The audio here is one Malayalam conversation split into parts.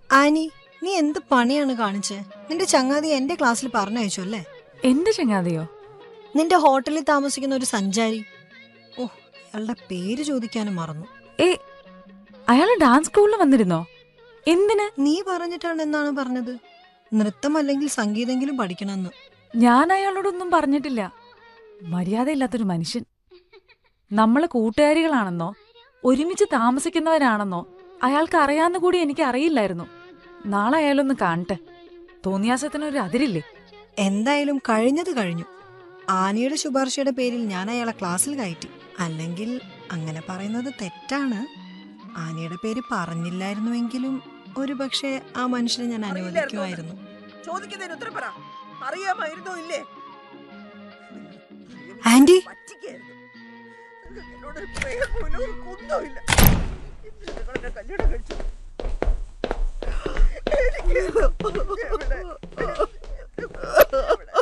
ആനി നീ എന്ത് പണിയാണ് കാണിച്ചേ നിന്റെ ചങ്ങാതി എന്റെ ക്ലാസ്സിൽ പറഞ്ഞയച്ചു അല്ലേ എന്റെ ചങ്ങാതിയോ നിന്റെ ഹോട്ടലിൽ താമസിക്കുന്ന ഒരു സഞ്ചാരി ഓ അയാളുടെ പേര് ചോദിക്കാനും മറന്നു ഏ അയാള് ഡാൻസ് സ്കൂളിൽ വന്നിരുന്നോ എന്തിന് നീ പറഞ്ഞിട്ടാണ് എന്നാണ് പറഞ്ഞത് നൃത്തം അല്ലെങ്കിൽ സംഗീതെങ്കിലും പഠിക്കണമെന്ന് ഞാൻ അയാളോടൊന്നും പറഞ്ഞിട്ടില്ല മര്യാദയില്ലാത്തൊരു മനുഷ്യൻ നമ്മള് കൂട്ടുകാരികളാണെന്നോ ഒരുമിച്ച് താമസിക്കുന്നവരാണെന്നോ അയാൾക്ക് അറിയാവുന്ന കൂടി എനിക്ക് അറിയില്ലായിരുന്നു നാളെ അയാളൊന്ന് കാണട്ടെ തോന്നിയാസത്തിനൊരു അതിരില്ലേ എന്തായാലും കഴിഞ്ഞത് കഴിഞ്ഞു ആനിയുടെ ശുപാർശയുടെ പേരിൽ ഞാൻ അയാളെ ക്ലാസ്സിൽ കയറ്റി അല്ലെങ്കിൽ അങ്ങനെ പറയുന്നത് തെറ്റാണ് ആനിയുടെ പേര് പറഞ്ഞില്ലായിരുന്നുവെങ്കിലും ഒരു പക്ഷേ ആ മനുഷ്യനെ ഞാൻ അനുവദിക്കുമായിരുന്നു ചോദിക്കുന്നതിന് ഉത്തരം പറ അറിയാമായിരുന്നോ ഇല്ലേ ആന്റി പറ്റിക്കായിരുന്നു നിങ്ങൾക്ക് എന്നോടൊരു പ്രേമം പോലും ഒരു കുന്തവും ഇല്ല ഇന്ന് നിങ്ങൾ എന്നെ കല്യാണം കഴിച്ചു എനിക്ക് എവിടെ? എവിടെ?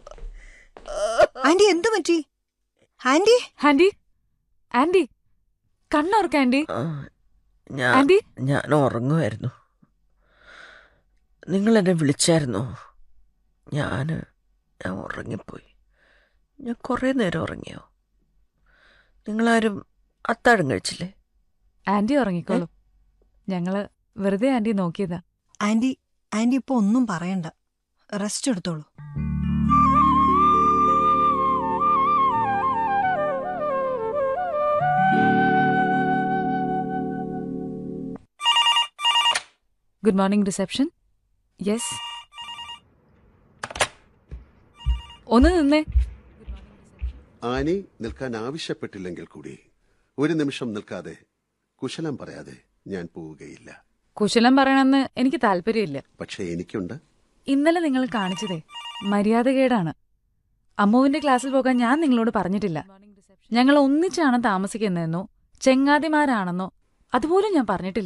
ആന്റി എന്ത് പറ്റി ആന്റി ആന്റി ആന്റി കണ്ണോർക്ക് ആന്റി ആ, ഞാൻ ആന്റി ഞാൻ ഉറങ്ങുമായിരുന്നു നിങ്ങൾ എന്നെ വിളിച്ചായിരുന്നോ ഞാൻ ഞാൻ ഉറങ്ങിപ്പോയി ഞാൻ കുറേ നേരം ഉറങ്ങിയോ നിങ്ങളാരും അത്താഴം കഴിച്ചില്ലേ ആന്റി ഉറങ്ങിക്കോളൂ ഞങ്ങള് വെറുതെ ആന്റി നോക്കിയതാ ആന്റി ആന്റി ഇപ്പൊ ഒന്നും പറയണ്ട റെസ്റ്റ് എടുത്തോളൂ ഗുഡ് മോർണിംഗ് റിസപ്ഷൻ യെസ് ഒന്ന് നിന്നേ ആനി നിൽക്കാൻ ആവശ്യപ്പെട്ടില്ലെങ്കിൽ കൂടി ഒരു നിമിഷം നിൽക്കാതെ കുശലം പറയാതെ ഞാൻ പോവുകയില്ല കുശലം പറയണമെന്ന് എനിക്ക് താല്പര്യമില്ല പക്ഷേ എനിക്കുണ്ട് ഇന്നലെ നിങ്ങൾ കാണിച്ചതേ മര്യാദകേടാണ് അമ്മുവിന്റെ ക്ലാസ്സിൽ പോകാൻ ഞാൻ നിങ്ങളോട് പറഞ്ഞിട്ടില്ല ഞങ്ങൾ ഒന്നിച്ചാണ് താമസിക്കുന്നതെന്നോ ചെങ്ങാതിമാരാണെന്നോ അതുപോലും ഞാൻ പറഞ്ഞിട്ടില്ല